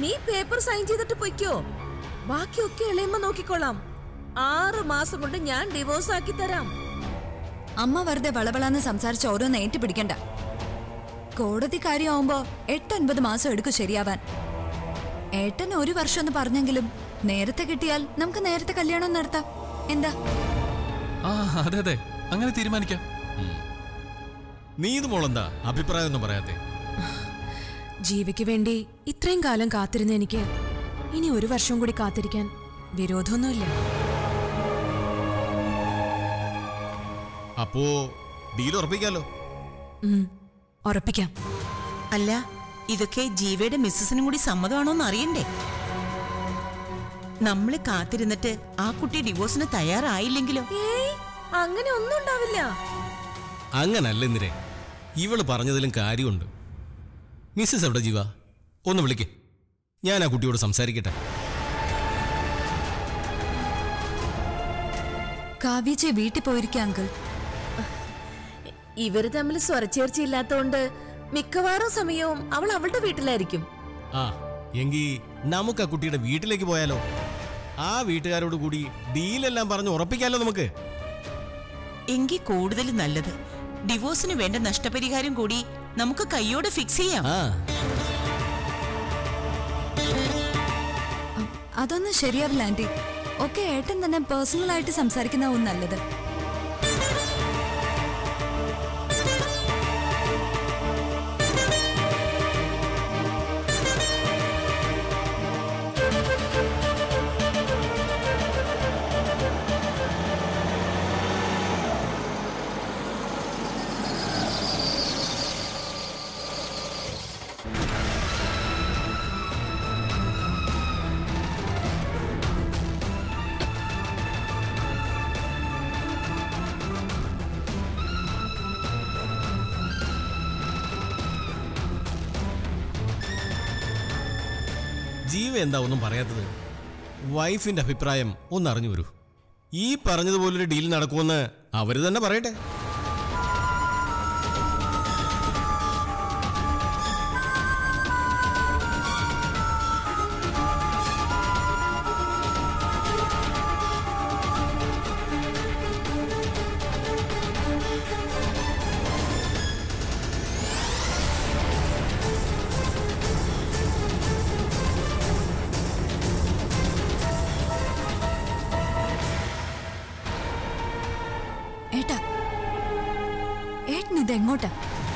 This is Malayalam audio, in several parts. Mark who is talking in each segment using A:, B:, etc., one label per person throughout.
A: നീ പേപ്പർ സൈൻ ചെയ്തിട്ട് പൊയ്ക്കോ ബാക്കിയൊക്കെ ഇളയമ്മ നോക്കിക്കോളാം ആറ് മാസം കൊണ്ട് ഞാൻ ഡിവോഴ്സ് ആക്കി തരാം
B: അമ്മ വെറുതെ വളവളാന്ന് സംസാരിച്ച് ഓരോന്ന് ഏറ്റുപിടിക്കണ്ട കോടതി കാര്യമാവുമ്പോ എട്ടൊൻപത് മാസം എടുക്കും ശരിയാവാൻ ഏട്ടൻ ഒരു വർഷം എന്ന് പറഞ്ഞെങ്കിലും നേരത്തെ കിട്ടിയാൽ നമുക്ക് നേരത്തെ കല്യാണം നടത്താം എന്താ
C: ആ അതെ അതെ അങ്ങനെ തീരുമാനിക്കാം
D: നീ ഇത് മോളെന്താ അഭിപ്രായം ഒന്നും പറയാത്തെ
E: ജീവിക്ക് വേണ്ടി ഇത്രയും കാലം കാത്തിരുന്ന എനിക്ക് ഇനി ഒരു വർഷം കൂടി കാത്തിരിക്കാൻ വിരോധമൊന്നുമില്ല
D: അപ്പോ ഡീൽ ഉറപ്പിക്കാലോ
E: ഉം, ഉറപ്പിക്കാം
F: അല്ല ഇതൊക്കെ ജീവയുടെ മിസ്സസിനും കൂടി സമ്മതമാണോന്ന് അറിയണ്ടേ നമ്മള് കാത്തിരുന്നിട്ട് ആ കുട്ടി ഡിവോഴ്സിന് തയ്യാറായില്ലെങ്കിലോ
A: ഏയ് അങ്ങനെ ഒന്നും ഉണ്ടാവില്ല
D: അങ്ങനല്ല ഇന്ദിരേ ഇവള് പറഞ്ഞതിലും കാര്യമുണ്ട് മിസ്സസ് എവിടെ ജീവ ഒന്ന് വിളിക്ക് ഞാൻ ആ കുട്ടിയോട് സംസാരിക്കട്ടെ
B: കാവ്യച്ചെ വീട്ടിൽ പോയിരിക്കുക അങ്കിൾ
A: ഇവര് തമ്മിൽ സ്വരച്ചേർച്ചയില്ലാത്തോണ്ട് മിക്കവാറും സമയവും അവൾ അവളുടെ വീട്ടിലായിരിക്കും
D: ആ എങ്കി നമുക്ക് ആ കുട്ടിയുടെ വീട്ടിലേക്ക് പോയാലോ ആ വീട്ടുകാരോട് കൂടി ഡീലെല്ലാം പറഞ്ഞ് ഉറപ്പിക്കാലോ നമുക്ക്
F: എങ്കിൽ കൂടുതൽ നല്ലത് ഡിവോഴ്സിന് വേണ്ട നഷ്ടപരിഹാരം കൂടി നമുക്ക് കൈയോടെ ഫിക്സ് ചെയ്യാം
D: ആ
B: അതൊന്നും ശരിയാവില്ല ആന്റി ഒക്കെ ഏട്ടൻ തന്നെ പേഴ്സണൽ ആയിട്ട് സംസാരിക്കുന്നതാവും നല്ലത്
D: ജീവ എന്താ ഒന്നും പറയാത്തത് വൈഫിന്റെ അഭിപ്രായം ഒന്ന് അറിഞ്ഞു വരൂ ഈ പറഞ്ഞതുപോലൊരു ഡീൽ നടക്കുമെന്ന് അവര് തന്നെ പറയട്ടെ
B: ഏട്ടാ ഏട്ടൻ ഇത് എങ്ങോട്ടാ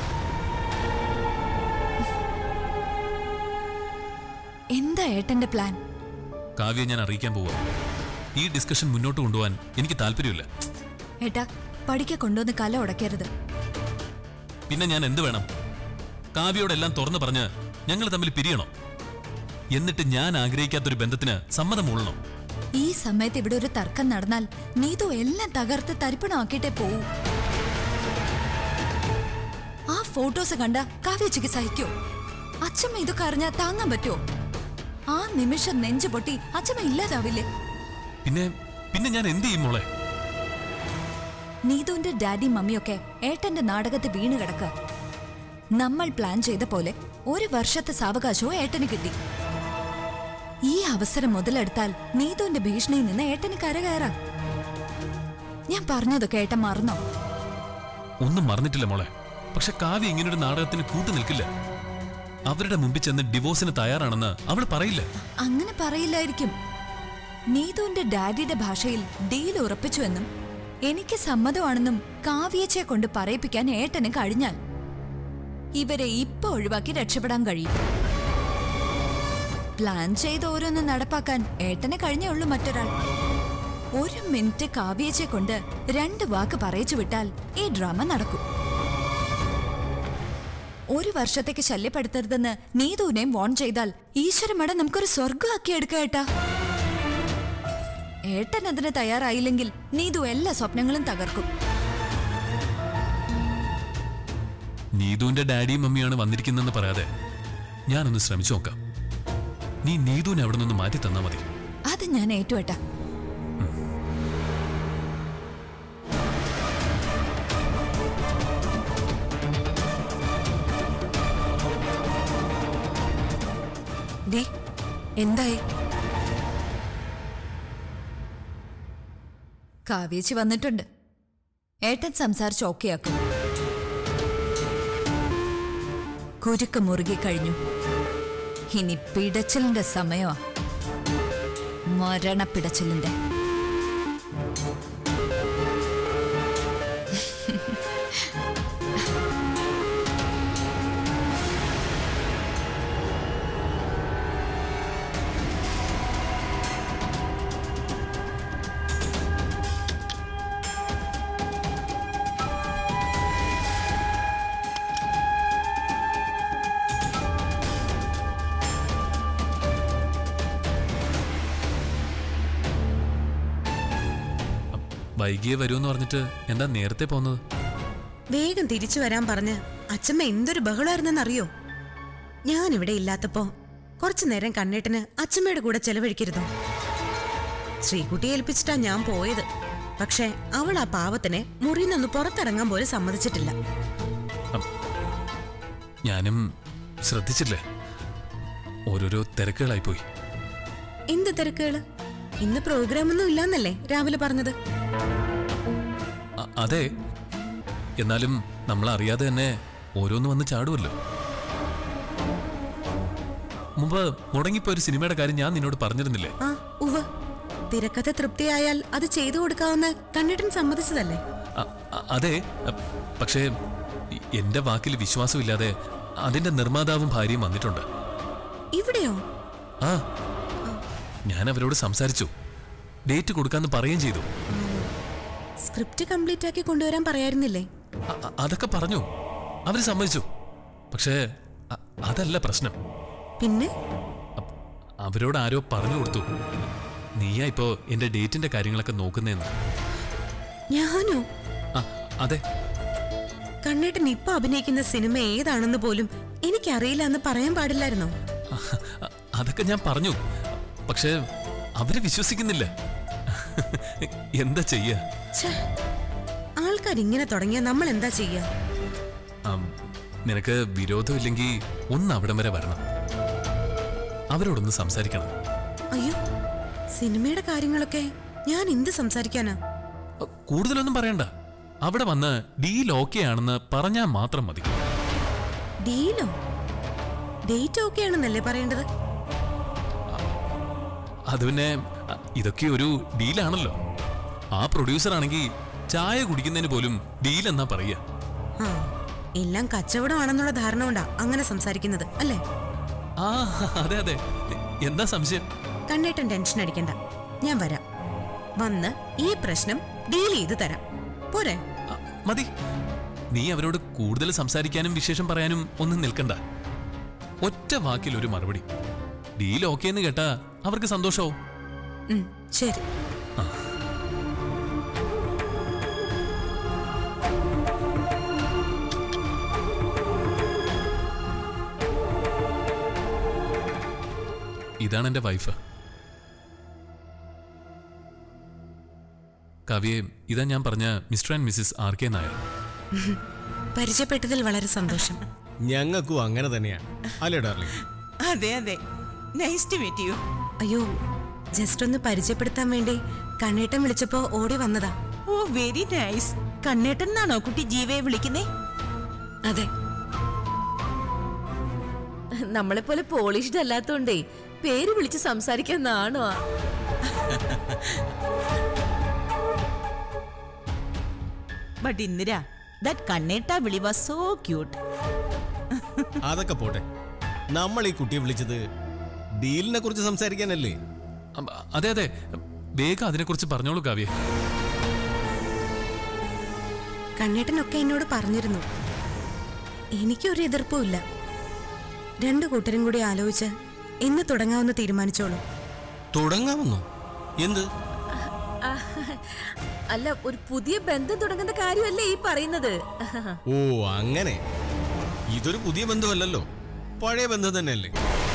B: എന്താ ഏട്ടന്റെ പ്ലാൻ
C: കാവ്യ ഞാൻ അറിയിക്കാൻ പോവാ ഈ ഡിസ്കഷൻ മുന്നോട്ട് കൊണ്ടുപോകാൻ എനിക്ക് താല്പര്യമില്ല
B: ഏട്ടാ പഠിക്ക കൊണ്ടുവന്ന് കല ഉടക്കരുത്
C: പിന്നെ ഞാൻ എന്ത് വേണം കാവ്യയോടെല്ലാം തുറന്നു പറഞ്ഞ് ഞങ്ങൾ തമ്മിൽ പിരിയണോ എന്നിട്ട് ഞാൻ ആഗ്രഹിക്കാത്തൊരു ബന്ധത്തിന് സമ്മതം മൂളണോ
B: ഈ സമയത്ത് ഇവിടെ ഒരു തർക്കം നടന്നാൽ നീതു എല്ലാം തകർത്ത് തരിപ്പണമാക്കിയിട്ടേ പോവൂ ആ ഫോട്ടോസ് കണ്ട കാവ്യച്ചയ്ക്ക് സഹിക്കോ അച്ഛമ്മ ഇതൊക്കെ അറിഞ്ഞാൽ താങ്ങാൻ പറ്റുമോ ആ നിമിഷം നെഞ്ചു പൊട്ടി അച്ഛമ്മ ഇല്ലാതാവില്ലേ
C: പിന്നെ പിന്നെ ഞാൻ എന്ത് ചെയ്യും മോളെ
B: നീതുവിന്റെ ഡാഡി മമ്മിയൊക്കെ ഏട്ടന്റെ നാടകത്ത് വീണ് കിടക്കുക നമ്മൾ പ്ലാൻ ചെയ്ത പോലെ ഒരു വർഷത്തെ സാവകാശവും ഏട്ടന് കിട്ടി ഈ അവസരം മുതലെടുത്താൽ നീതുവിന്റെ ഭീഷണിയിൽ നിന്ന് ഏട്ടന് കരകയറാം ഞാൻ പറഞ്ഞതൊക്കെ ഏട്ടൻ മറന്നോ
C: ഒന്നും മറന്നിട്ടില്ല മോളെ പക്ഷെ കാവ്യ ഇങ്ങനൊരു നാടകത്തിന് കൂട്ടു നിൽക്കില്ല അവരുടെ മുമ്പിൽ ചെന്ന് ഡിവോഴ്സിന് തയ്യാറാണെന്ന് അവൾ പറയില്ല
B: അങ്ങനെ പറയില്ലായിരിക്കും നീതുവിന്റെ ഡാഡിയുടെ ഭാഷയിൽ ഡീൽ ഉറപ്പിച്ചുവെന്നും എനിക്ക് സമ്മതമാണെന്നും കാവ്യച്ചയെ കൊണ്ട് പറയിപ്പിക്കാൻ ഏട്ടന് കഴിഞ്ഞാൽ ഇവരെ ഇപ്പൊ ഒഴിവാക്കി രക്ഷപ്പെടാൻ കഴിയും പ്ലാൻ ചെയ്ത് ഓരോന്ന് നടപ്പാക്കാൻ ഏട്ടന് കഴിഞ്ഞേ ഉള്ളൂ മറ്റൊരാൾ ഒരു മിനിറ്റ് കാവ്യച്ചയെ കൊണ്ട് രണ്ട് വാക്ക് പറയിച്ചു വിട്ടാൽ ഈ ഡ്രാമ നടക്കും ഒരു വർഷത്തേക്ക് ശല്യപ്പെടുത്തരുതെന്ന് നീതുവിനെയും വോൺ ചെയ്താൽ ഈശ്വരമട നമുക്കൊരു സ്വർഗമാക്കി എടുക്കാം ഏട്ടാ ഏട്ടൻ അതിന് തയ്യാറായില്ലെങ്കിൽ നീതു എല്ലാ സ്വപ്നങ്ങളും തകർക്കും
C: നീതുവിന്റെ ഡാഡിയും മമ്മിയാണ് വന്നിരിക്കുന്നതെന്ന് പറയാതെ ഞാനൊന്ന് ശ്രമിച്ചു നോക്കാം നീ നീതുവിനെ അവിടെ നിന്ന് മാറ്റി തന്നാ മതി
B: അത് ഞാൻ ഏറ്റുവേട്ടാ
E: ദേ എന്തായി
B: കാവേച്ചി വന്നിട്ടുണ്ട് ഏട്ടൻ സംസാരിച്ച് ഓക്കെയാക്കും കുരുക്ക് മുറുകി കഴിഞ്ഞു ഇനി പിടച്ചിലിന്റെ സമയമാ മരണ പിടച്ചിലിന്റെ
C: വൈകിയേ വരുമെന്ന് പറഞ്ഞിട്ട് എന്താ നേരത്തെ പോകുന്നത്
G: വേഗം തിരിച്ചു വരാൻ പറഞ്ഞ് അച്ഛമ്മ എന്തൊരു ബഹളമായിരുന്നെന്നറിയോ ഞാൻ ഇവിടെ ഇല്ലാത്തപ്പോ കുറച്ചു നേരം കണ്ണേട്ടന് അച്ഛമ്മയുടെ കൂടെ ചെലവഴിക്കരുതോ ശ്രീകുട്ടിയെ ഏൽപ്പിച്ചിട്ടാ ഞാൻ പോയത് പക്ഷെ അവൾ ആ പാവത്തിനെ മുറിയിൽ നിന്ന് പുറത്തിറങ്ങാൻ പോലും സമ്മതിച്ചിട്ടില്ല
C: ഞാനും ശ്രദ്ധിച്ചില്ലേ ഓരോരോ തിരക്കുകളായിപ്പോയി
G: എന്ത് തിരക്കുകള് ഇന്ന് പ്രോഗ്രാമൊന്നും ഇല്ലാന്നല്ലേ രാവിലെ പറഞ്ഞത്
C: അ- അതെ എന്നാലും നമ്മൾ അറിയാതെ തന്നെ ഓരോന്ന് വന്ന് ചാടുമല്ലോ മുമ്പ് മുടങ്ങിപ്പോയ ഒരു സിനിമയുടെ കാര്യം ഞാൻ നിന്നോട് പറഞ്ഞിരുന്നില്ലേ
G: ആ ഉവ്വ് തിരക്കഥ തൃപ്തിയായാൽ അത് ചെയ്തു കൊടുക്കാവുന്ന കണ്ണേട്ടൻ സമ്മതിച്ചതല്ലേ
C: അ- അ- അതെ അ, പക്ഷേ ഇ- എന്റെ വാക്കിൽ വിശ്വാസമില്ലാതെ അതിന്റെ നിർമ്മാതാവും ഭാര്യയും വന്നിട്ടുണ്ട്
G: ഇവിടെയോ
C: ആ ഞാൻ അവരോട് സംസാരിച്ചു ഡേറ്റ് കൊടുക്കാന്ന് പറയുകയും ചെയ്തു
G: സ്ക്രിപ്റ്റ് കംപ്ലീറ്റ് ആക്കി കൊണ്ടുവരാൻ പറയായിരുന്നില്ലേ
C: അ- അ- അതൊക്കെ പറഞ്ഞു അവര് സമ്മതിച്ചു പക്ഷേ അ- അതല്ല പ്രശ്നം
G: പിന്നെ
C: അ- അവരോട് ആരോ പറഞ്ഞു കൊടുത്തു നീയാ ഇപ്പോ എന്റെ ഡേറ്റിന്റെ കാര്യങ്ങളൊക്കെ നോക്കുന്നേന്ന്
G: ഞാനോ
C: ആ അതെ
G: കണ്ണേട്ടൻ ഇപ്പൊ അഭിനയിക്കുന്ന സിനിമ ഏതാണെന്ന് പോലും എനിക്കറിയില്ല എന്ന് പറയാൻ പാടില്ലായിരുന്നോ
C: അ- അ- അതൊക്കെ ഞാൻ പറഞ്ഞു പക്ഷേ അവര് വിശ്വസിക്കുന്നില്ല എന്താ ചെയ്യ
G: ഛേ, ആൾക്കാർ ഇങ്ങനെ തുടങ്ങിയാൽ നമ്മൾ എന്താ ചെയ്യാ
C: ആം, നിനക്ക് വിരോധമില്ലെങ്കിൽ ഒന്ന് അവിടം വരെ വരണം അവരോടൊന്ന് സംസാരിക്കണം
G: അയ്യോ സിനിമയുടെ കാര്യങ്ങളൊക്കെ ഞാൻ എന്ത് സംസാരിക്കാനാ
C: അ, കൂടുതലൊന്നും പറയണ്ട അവിടെ വന്ന് ഡീൽ ഓക്കെ ആണെന്ന് പറഞ്ഞാൽ മാത്രം മതി
G: ഡീലോ ഡേറ്റ് ഓക്കെ ആണെന്നല്ലേ പറയേണ്ടത്
C: അത് പിന്നെ അ, ഇതൊക്കെ ഒരു ഡീലാണല്ലോ ആ പ്രൊഡ്യൂസർ ആണെങ്കിൽ ചായ കുടിക്കുന്നതിന് പോലും ഡീൽ എന്നാ പറയുക
G: ആ എല്ലാം കച്ചവടമാണെന്നുള്ള ധാരണ കൊണ്ടാ അങ്ങനെ സംസാരിക്കുന്നത് അല്ലേ
C: ആ അതെ അതെ എന്താ സംശയം
G: കണ്ണേട്ടൻ ടെൻഷൻ അടിക്കണ്ട ഞാൻ വരാം വന്ന് ഈ പ്രശ്നം ഡീൽ ചെയ്ത് തരാം പോരെ
C: അ, മതി നീ അവരോട് കൂടുതൽ സംസാരിക്കാനും വിശേഷം പറയാനും ഒന്നും നിൽക്കണ്ട ഒറ്റ വാക്കിൽ ഒരു മറുപടി ഡീൽ ഓക്കെ എന്ന് കേട്ടാ അവർക്ക് സന്തോഷവും
G: ഉം, ശരി
C: ഇതാണ് എന്റെ വൈഫ് കവിയെ ഇതാ ഞാൻ പറഞ്ഞ Mr and Mrs R K Nair
G: പരിചയപ്പെട്ടതിൽ വളരെ സന്തോഷം
D: ഞങ്ങൾക്കും അങ്ങനെ തന്നെയാണ് അല്ലേ ഡാർലിംഗ്
F: അതെ അതെ നൈസ് ടു മീറ്റ് യു
G: അയ്യോ ജസ്റ്റ് ഒന്ന് പരിചയപ്പെടുത്താൻ വേണ്ടി കണ്ണേട്ടൻ വിളിച്ചപ്പോ ഓടി വന്നതാ
F: ഓ വെരി നൈസ് കണ്ണേട്ടൻ എന്നാണോ കുട്ടി ജീവയെ വിളിക്കുന്നേ
G: അതെ
A: നമ്മളെപ്പോലെ പോളിഷ്ഡ് അല്ലാത്തോണ്ടേ പേര് വിളിച്ച് സംസാരിക്കാൻ നാണോ
F: ബട്ട് ഇന്ദിര ദാറ്റ് കണ്ണേട്ട വിളി വാസ് സോ ക്യൂട്ട്
D: അതൊക്കെ പോട്ടെ നമ്മൾ ഈ കുട്ടിയെ വിളിച്ചത് ഡീലിനെ കുറിച്ച് സംസാരിക്കാനല്ലേ
C: അം- അതെ അതെ വേഗം അതിനെക്കുറിച്ച് പറഞ്ഞോളൂ കാവ്യ
G: കണ്ണേട്ടനൊക്കെ എന്നോട് പറഞ്ഞിരുന്നു എനിക്കൊരു എതിർപ്പുമില്ല രണ്ടു കൂട്ടരും കൂടി ആലോചിച്ച് എന്ന് തുടങ്ങാമെന്ന് തീരുമാനിച്ചോളൂ
D: തുടങ്ങാമെന്നോ എന്ത്
A: അല്ല ഒരു പുതിയ ബന്ധം തുടങ്ങുന്ന കാര്യമല്ലേ ഈ പറയുന്നത്
D: ഓ അങ്ങനെ ഇതൊരു പുതിയ ബന്ധമല്ലല്ലോ പഴയ ബന്ധം തന്നെയല്ലേ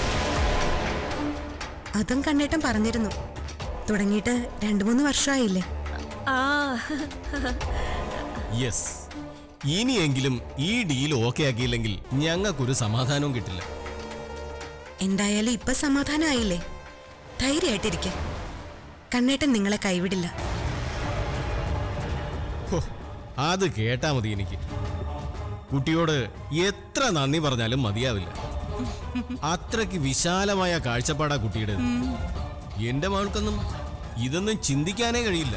G: അതും കണ്ണേട്ടൻ പറഞ്ഞിരുന്നു തുടങ്ങിയിട്ട് രണ്ടു മൂന്ന് വർഷമായില്ലേ
A: ആ
D: യെസ് ഇനിയെങ്കിലും ഈ ഡീൽ ഓക്കെ ആക്കിയില്ലെങ്കിൽ ഞങ്ങൾക്കൊരു സമാധാനവും കിട്ടില്ല
G: എന്തായാലും ഇപ്പൊ സമാധാനമായില്ലേ ധൈര്യമായിട്ടിരിക്കെ കണ്ണേട്ടൻ നിങ്ങളെ കൈവിടില്ല
D: ഹോ, അത് കേട്ടാ മതി എനിക്ക് കുട്ടിയോട് എത്ര നന്ദി പറഞ്ഞാലും മതിയാവില്ല അത്രയ്ക്ക് വിശാലമായ കാഴ്ചപ്പാടാ കുട്ടിയുടെ എന്റെ മകൾക്കൊന്നും ഇതൊന്നും ചിന്തിക്കാനേ കഴിയില്ല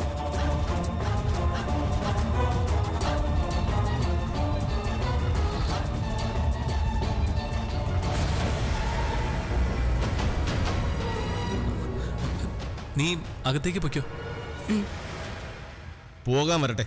C: നീ അകത്തേക്ക് പൊയ്ക്കോ
D: പോകാൻ വരട്ടെ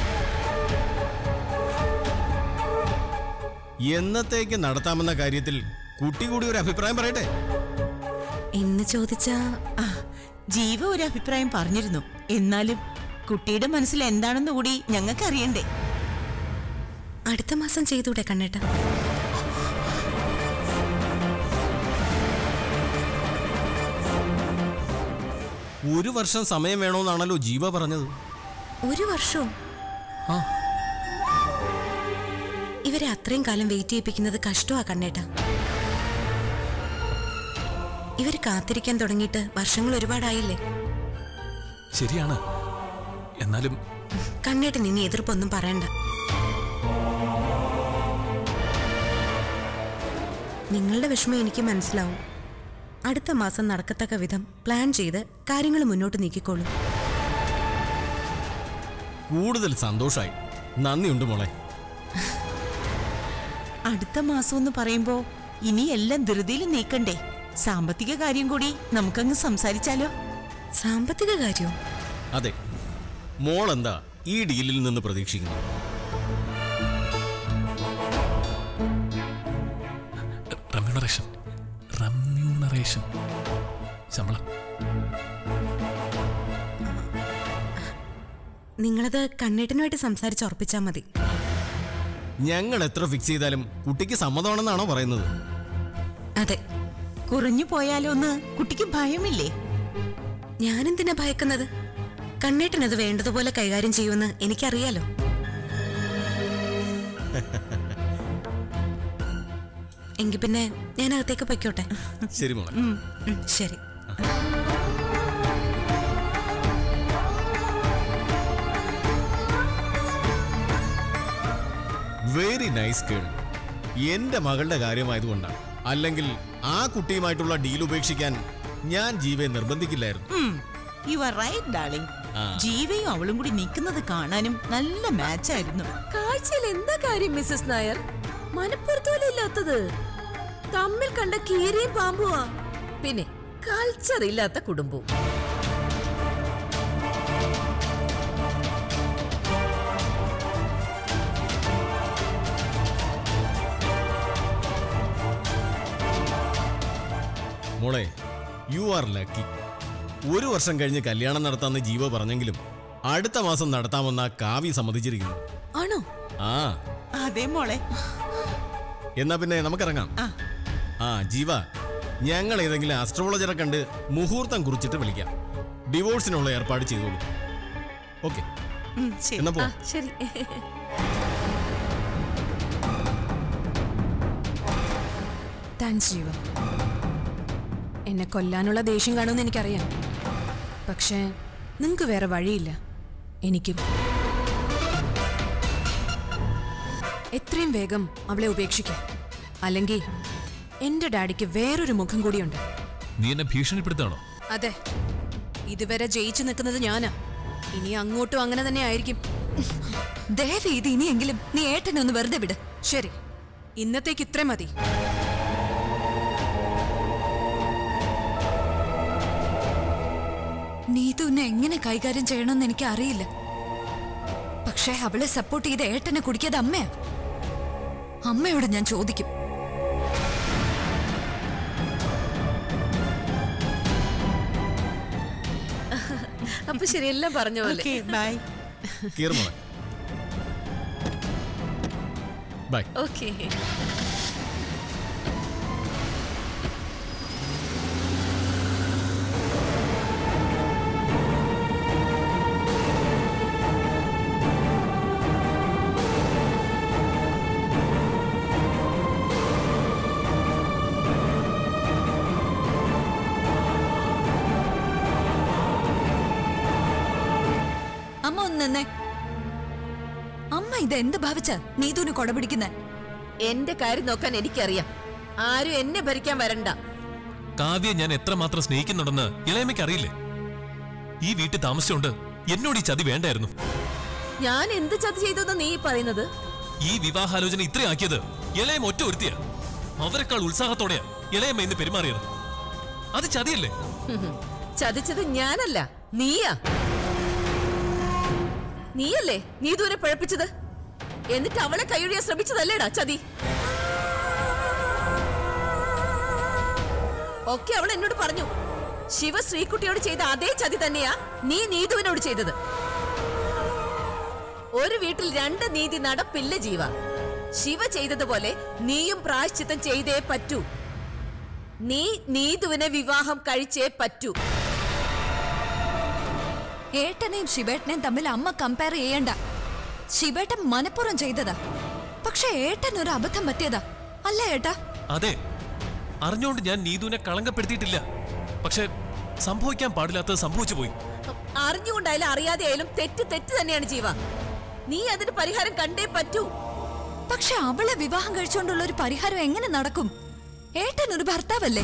D: എന്നത്തേക്ക് നടത്താമെന്ന കാര്യത്തിൽ കുട്ടി കൂടി ഒരു അഭിപ്രായം പറയട്ടെ
G: എന്ന് ചോദിച്ചാ
F: ആ ജീവ ഒരു അഭിപ്രായം പറഞ്ഞിരുന്നു എന്നാലും കുട്ടിയുടെ മനസ്സിൽ എന്താണെന്ന് കൂടി ഞങ്ങൾക്ക് അറിയണ്ടേ
G: അടുത്ത മാസം ചെയ്തൂടെ കണ്ണേട്ട
D: ഒരു വർഷം സമയം വേണമെന്നാണല്ലോ ജീവ പറഞ്ഞത്
G: ഒരു വർഷവും
C: ആ
G: ഇവരെ അത്രയും കാലം വെയിറ്റ് ചെയ്യിപ്പിക്കുന്നത് കഷ്ടമാ കണ്ണേട്ട ഇവര് കാത്തിരിക്കാൻ തുടങ്ങിയിട്ട് വർഷങ്ങൾ ഒരുപാടായില്ലേ
C: ശരിയാണ് എന്നാലും
G: കണ്ണേട്ടൻ ഇനി എതിർപ്പൊന്നും പറയണ്ട നിങ്ങളുടെ വിഷമം എനിക്ക് മനസ്സിലാവും അടുത്ത മാസം നടക്കത്തക്ക വിധം പ്ലാൻ ചെയ്ത് കാര്യങ്ങൾ മുന്നോട്ട് നീക്കിക്കോളൂ
D: കൂടുതൽ സന്തോഷായി നന്ദിയുണ്ട് മോളെ
F: അടുത്ത മാസം എന്ന് പറയുമ്പോ ഇനി എല്ലാം ധൃതിയിൽ നീക്കണ്ടേ സാമ്പത്തിക കാര്യം കൂടി നമുക്കങ്ങ് സംസാരിച്ചാലോ
G: സാമ്പത്തിക കാര്യവും
D: അതെ മോൾ എന്താ ഈ ഡീലിൽ നിന്ന് പ്രതീക്ഷിക്കുന്നു
C: റമ്യൂണറേഷൻ റമ്യൂണറേഷൻ ശമ്പളം
G: നിങ്ങളത് കണ്ണേട്ടനുമായിട്ട് സംസാരിച്ച് ഉറപ്പിച്ചാൽ മതി
D: ഞങ്ങൾ എത്ര ഫിക്സ് ചെയ്താലും കുട്ടിക്ക് സമ്മതമാണെന്നാണോ പറയുന്നത്
G: അതെ
F: കുറഞ്ഞു പോയാലോ എന്ന് കുട്ടിക്ക് ഭയമില്ലേ
G: ഞാനെന്തിനാ ഭയക്കുന്നത് കണ്ണേട്ടൻ അത് വേണ്ടതുപോലെ കൈകാര്യം ചെയ്യുമെന്ന് എനിക്കറിയാലോ എങ്കിൽ പിന്നെ ഞാൻ അകത്തേക്ക് പൊയ്ക്കോട്ടെ
D: ശരി മോളെ
G: ഉം, ശരി
D: വെരി നൈസ് ഗേൾ എന്റെ മകളുടെ കാര്യമായതുകൊണ്ടാണ് അല്ലെങ്കിൽ ആ കുട്ടിയുമായിട്ടുള്ള ഡീൽ ഉപേക്ഷിക്കാൻ ഞാൻ ജീവയെ നിർബന്ധിക്കില്ലായിരുന്നു
F: യു ആർ റൈറ്റ് ഡാർലിംഗ്
D: ആ.
F: ജീവയും അവളും കൂടി നിൽക്കുന്നത് കാണാനും നല്ല മാച്ചായിരുന്നു
A: കാഴ്ചയിൽ എന്താ കാര്യം മിസ്സസ് നായർ മനപ്പുറത്തോലും ഇല്ലാത്തത് തമ്മിൽ കണ്ട കീരിയും പാമ്പുവാ പിന്നെ കൾച്ചർ ഇല്ലാത്ത കുടുംബവും
D: മോളെ യു ആർ ലക്കി ഒരു വർഷം കഴിഞ്ഞ് കല്യാണം നടത്താമെന്ന് ജീവ പറഞ്ഞെങ്കിലും അടുത്ത മാസം നടത്താമെന്ന കാവ്യ സമ്മതിച്ചിരിക്കുന്നു
A: ആണോ
D: ആ
F: അതെ മോളെ
D: എന്നാ പിന്നെ നമുക്കിറങ്ങാം
F: ആ
D: ആ ജീവ ഞങ്ങൾ ഏതെങ്കിലും അസ്ട്രോളജറെ കണ്ട് മുഹൂർത്തം കുറിച്ചിട്ട് വിളിക്കാം ഡിവോഴ്സിനുള്ള ഏർപ്പാട് ചെയ്തോളൂ ഓക്കെ
F: ഉം, ശരി
D: എന്നാ പോ
A: ആ ശരി
E: താങ്ക്സ് ജീവ എന്നെ കൊല്ലാനുള്ള ദേഷ്യം കാണുമെന്ന് എനിക്കറിയാം പക്ഷേ നിങ്ങൾക്ക് വേറെ വഴിയില്ല എനിക്കും എത്രയും വേഗം അവളെ ഉപേക്ഷിക്കാം അല്ലെങ്കിൽ എന്റെ ഡാഡിക്ക് വേറൊരു മുഖം കൂടിയുണ്ട്
C: നീ എന്നെ ഭീഷണിപ്പെടുത്താണോ
E: അതെ ഇതുവരെ ജയിച്ചു നിൽക്കുന്നത് ഞാനാ ഇനി അങ്ങോട്ടും അങ്ങനെ തന്നെ ആയിരിക്കും
B: ദയവ് ഇത് ഇനിയെങ്കിലും നീ ഏട്ടനെ ഒന്ന് വെറുതെ വിട്
E: ശരി ഇന്നത്തേക്ക് ഇത്രേ മതി
B: നീതുവിനെ എങ്ങനെ കൈകാര്യം ചെയ്യണമെന്ന് എനിക്ക് അറിയില്ല പക്ഷേ അവളെ സപ്പോർട്ട് ചെയ്ത് ഏട്ടനെ കുടിക്കാതെ അമ്മയാ അമ്മയോട് ഞാൻ ചോദിക്കും
A: അപ്പൊ ശരി എല്ലാം പറഞ്ഞ പോലെ
F: ഓക്കെ ബൈ
D: കീർ മോളെ ബൈ
A: ഓക്കേ
B: നിന്നേ അമ്മ ഇത് എന്ത് ഭാവിച്ച നീതുവിന് കൊട പിടിക്കുന്നെ
A: എന്റെ കാര്യം നോക്കാൻ എനിക്കറിയാം ആരും എന്നെ ഭരിക്കാൻ വരണ്ട
C: കാവ്യെ ഞാൻ എത്രമാത്രം സ്നേഹിക്കുന്നുണ്ടെന്ന് ഇളയമ്മയ്ക്ക് അറിയില്ലേ ഈ വീട്ടിൽ താമസിച്ചുകൊണ്ട് എന്നോട് ഈ ചതി വേണ്ടായിരുന്നു
A: ഞാൻ എന്ത് ചതി ചെയ്തെന്ന് നീ പറയുന്നത്
C: ഈ വിവാഹാലോചന ഇത്രയാക്കിയത് ഇളയം ഒറ്റ ഒരുത്തിയ അവരെക്കാൾ ഉത്സാഹത്തോടെയാ ഇളയമ്മ ഇന്ന് പെരുമാറിയത് അത് ചതിയല്ലേ
A: ഹും ഹും. ചതിച്ചത് ഞാനല്ല നീയാ നീയല്ലേ നീ ദൂരെ പഴപ്പിച്ചത് എന്നിട്ട് അവളെ കൈയൊഴിയാൻ ശ്രമിച്ചതല്ലേടാ ചതി ഒക്കെ അവൾ എന്നോട് പറഞ്ഞു ശിവ ശ്രീകുട്ടിയോട് ചെയ്ത അതേ ചതി തന്നെയാ നീ നീതുവിനോട് ചെയ്തത് ഒരു വീട്ടിൽ രണ്ട് നീതി നടപ്പില്ല ജീവ ശിവ ചെയ്തതുപോലെ നീയും പ്രായശ്ചിത്തം ചെയ്തേ പറ്റൂ നീ നീതുവിനെ വിവാഹം കഴിച്ചേ പറ്റൂ
B: ഏട്ടനെയും ശിവേട്ടനെയും തമ്മിൽ അമ്മ കമ്പയർ ചെയ്യണ്ട ശിവേട്ടൻ മനഃപൂർവ്വം ചെയ്തതാ പക്ഷെ ഏട്ടൻ ഒരു അബദ്ധം പറ്റിയതാ അല്ല ഏട്ടാ
C: അതെ അറിഞ്ഞുകൊണ്ട് ഞാൻ നീതുവിനെ കളങ്കപ്പെടുത്തിയിട്ടില്ല പക്ഷെ സംഭവിക്കാൻ പാടില്ലാത്തത് സംഭവിച്ചു പോയി
A: അറിഞ്ഞുകൊണ്ടായാലും അറിയാതെ ആയാലും തെറ്റ് തെറ്റ് തന്നെയാണ് ജീവ നീ അതിന് പരിഹാരം കണ്ടേ പറ്റൂ
B: പക്ഷെ അവളെ വിവാഹം കഴിച്ചുകൊണ്ടുള്ള ഒരു പരിഹാരം എങ്ങനെ നടക്കും ഏട്ടൻ ഒരു ഭർത്താവല്ലേ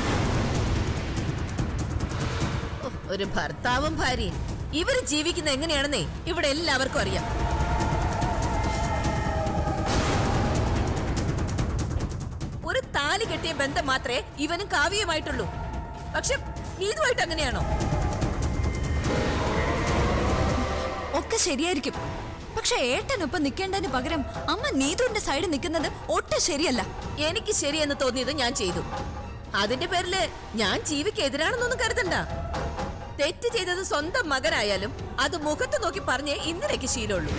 A: ഓ, ഒരു ഭർത്താവും ഭാര്യയും ഇവര് ജീവിക്കുന്ന എങ്ങനെയാണെന്നേ ഇവിടെ എല്ലാവർക്കും അറിയാം ഒരു താലി കെട്ടിയ ബന്ധം മാത്രമേ ഇവനും കാവ്യമായിട്ടുള്ളൂ പക്ഷെ നീതുമായിട്ട് അങ്ങനെയാണോ
B: ഒക്കെ ശരിയായിരിക്കും പക്ഷെ ഏട്ടനൊപ്പം നിൽക്കേണ്ടതിന് പകരം അമ്മ നീതുവിന്റെ സൈഡിൽ നിൽക്കുന്നത് ഒട്ടും ശരിയല്ല
A: എനിക്ക് ശരിയെന്ന് തോന്നിയത് ഞാൻ ചെയ്തു അതിന്റെ പേരില് ഞാൻ ജീവിക്ക് എതിരാണെന്നൊന്നും കരുതണ്ട തെറ്റ് ചെയ്തത് സ്വന്തം മകനായാലും അത് മുഖത്ത് നോക്കി പറഞ്ഞേ ഇന്നലേക്ക് ശീലമുള്ളൂ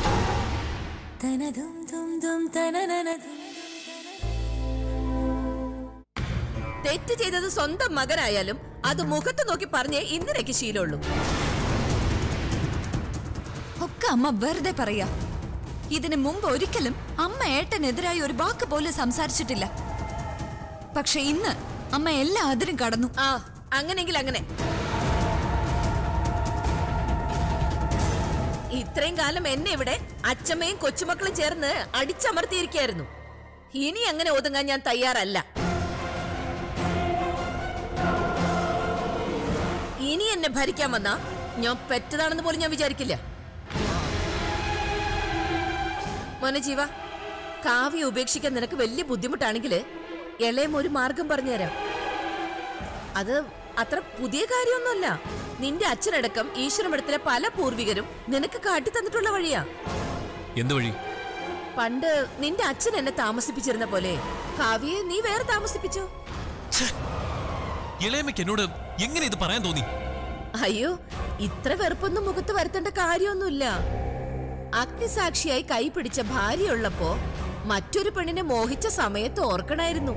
A: തെറ്റ് ചെയ്തത് സ്വന്തം മകനായാലും അത് മുഖത്ത് നോക്കി പറഞ്ഞേ ഇന്നലേക്ക് ശീലമുള്ളൂ
B: ഒക്കെ അമ്മ വെറുതെ പറയാ ഇതിനു മുമ്പ് ഒരിക്കലും അമ്മ ഏട്ടനെതിരായി ഒരു വാക്ക് പോലും സംസാരിച്ചിട്ടില്ല പക്ഷെ ഇന്ന് അമ്മ എല്ലാ അതിരും കടന്നു
A: ആ അങ്ങനെങ്കിൽ അങ്ങനെ ഇത്രയും കാലം എന്നെ ഇവിടെ അച്ഛമ്മയും കൊച്ചുമക്കളും ചേർന്ന് അടിച്ചമർത്തിയിരിക്കായിരുന്നു ഇനി അങ്ങനെ ഒതുങ്ങാൻ ഞാൻ തയ്യാറല്ല ഇനി എന്നെ ഭരിക്കാൻ വന്നാ ഞാൻ പെറ്റതാണെന്ന് പോലും ഞാൻ വിചാരിക്കില്ല മോനെ ജീവ കാവ്യ ഉപേക്ഷിക്കാൻ നിനക്ക് വലിയ ബുദ്ധിമുട്ടാണെങ്കിൽ ഇളയം ഒരു മാർഗം പറഞ്ഞുതരാം അത് അത്ര പുതിയ കാര്യമൊന്നുമല്ല നിന്റെ അച്ഛനടക്കം ഈശ്വരമഠത്തിലെ പല പൂർവികരും നിനക്ക് കാട്ടിത്തന്നിട്ടുള്ള വഴിയാ
C: എന്ത് വഴി
A: പണ്ട് നിന്റെ അച്ഛൻ എന്നെ താമസിപ്പിച്ചിരുന്ന പോലെ കാവ്യയെ നീ വേറെ താമസിപ്പിച്ചോ
C: ഇളയമ്മയ്ക്ക് എന്നോട് എങ്ങനെ ഇത് പറയാൻ തോന്നി
A: അയ്യോ ഇത്ര വെറുപ്പൊന്നും മുഖത്ത് വരുത്തേണ്ട കാര്യമൊന്നുമില്ല അഗ്നിസാക്ഷിയായി കൈ പിടിച്ച ഭാര്യയുള്ളപ്പോ മറ്റൊരു പെണ്ണിനെ മോഹിച്ച സമയത്ത് ഓർക്കണായിരുന്നു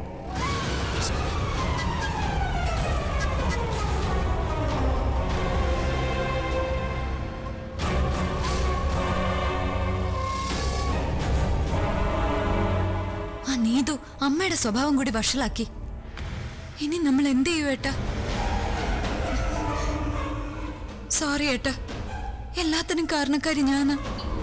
B: ആ നീതു അമ്മയുടെ സ്വഭാവം കൂടി വഷളാക്കി ഇനി നമ്മൾ എന്ത് ചെയ്യൂ ഏട്ടാ സോറി ഏട്ടാ എല്ലാത്തിനും കാരണക്കാരി ഞാനാ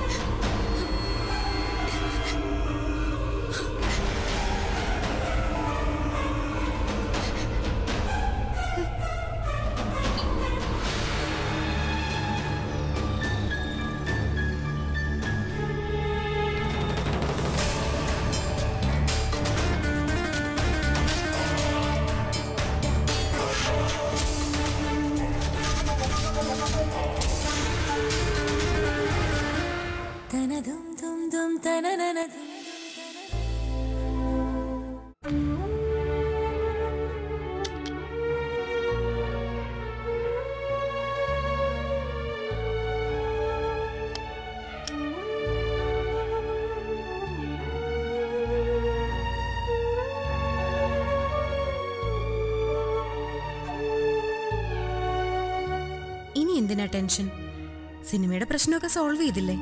G: ഇനി എന്തിനാ ടെൻഷൻ സിനിമയുടെ പ്രശ്നമൊക്കെ സോൾവ് ചെയ്തില്ലേ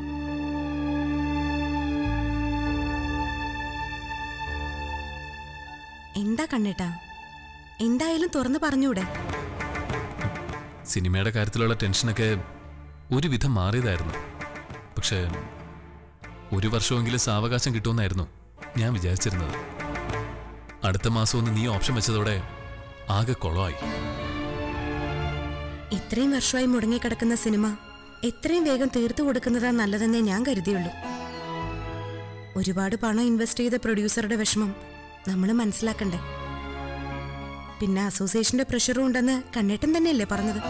G: എന്താ കണ്ണേട്ടാ എന്തായാലും തുറന്നു പറഞ്ഞൂടെ
C: സിനിമയുടെ കാര്യത്തിലുള്ള ടെൻഷനൊക്കെ ഒരുവിധം മാറിയതായിരുന്നു പക്ഷേ ഒരു വർഷമെങ്കിലും സാവകാശം കിട്ടുമെന്നായിരുന്നു ഞാൻ വിചാരിച്ചിരുന്നത് അടുത്ത മാസം ഒന്ന് നീ ഓപ്ഷൻ വെച്ചതോടെ ആകെ കുളമായി
G: ഇത്രയും വർഷമായി മുടങ്ങിക്കിടക്കുന്ന സിനിമ എത്രയും വേഗം തീർത്തു കൊടുക്കുന്നതാ നല്ലതെന്നേ ഞാൻ കരുതിയുള്ളൂ ഒരുപാട് പണം ഇൻവെസ്റ്റ് ചെയ്ത പ്രൊഡ്യൂസറുടെ വിഷമം നമ്മൾ മനസ്സിലാക്കണ്ടേ പിന്നെ അസോസിയേഷന്റെ പ്രഷറും ഉണ്ടെന്ന് കണ്ണേട്ടൻ തന്നെയല്ലേ പറഞ്ഞത്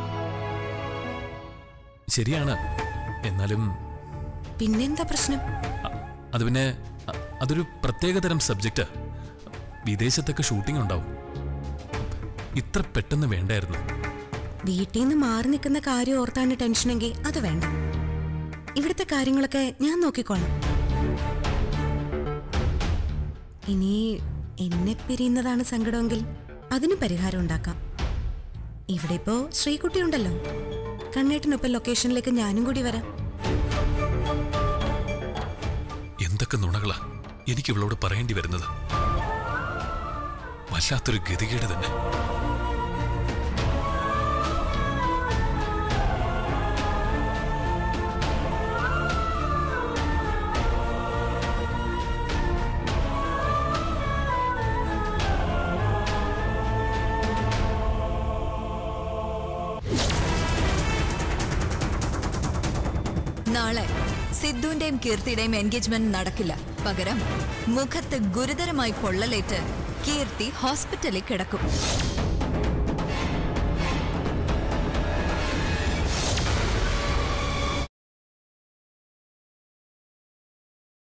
C: ശരിയാണ് എന്നാലും
G: പിന്നെന്താ പ്രശ്നം
C: അ- അത് പിന്നെ അ- അതൊരു പ്രത്യേകതരം സബ്ജക്റ്റ് വിദേശത്തൊക്കെ ഷൂട്ടിംഗ് ഉണ്ടാവും ഇത്ര പെട്ടെന്ന് വേണ്ടായിരുന്നു
G: വീട്ടിൽ നിന്ന് മാറി നിൽക്കുന്ന കാര്യം ഓർത്താണ് ടെൻഷനെങ്കിൽ അത് വേണ്ട ഇവിടുത്തെ കാര്യങ്ങളൊക്കെ ഞാൻ നോക്കിക്കോളാം ഇനി എന്നെ പിരിയുന്നതാണ് സങ്കടമെങ്കിൽ അതിന് പരിഹാരം ഉണ്ടാക്കാം ഇവിടെ ഇപ്പോ ശ്രീകുട്ടി ഉണ്ടല്ലോ കണ്ണേട്ടനൊപ്പം ലൊക്കേഷനിലേക്ക് ഞാനും കൂടി വരാം
C: എന്തൊക്കെ നുണകളാ എനിക്ക് ഇവളോട് പറയേണ്ടി വരുന്നത് വല്ലാത്തൊരു ഗതികേട് തന്നെ
B: നാളെ സിദ്ധുവിന്റെയും കീർത്തിയുടെയും എൻഗേജ്മെന്റ് നടക്കില്ല പകരം മുഖത്ത് ഗുരുതരമായി പൊള്ളലേറ്റ് കീർത്തി ഹോസ്പിറ്റലിൽ കിടക്കും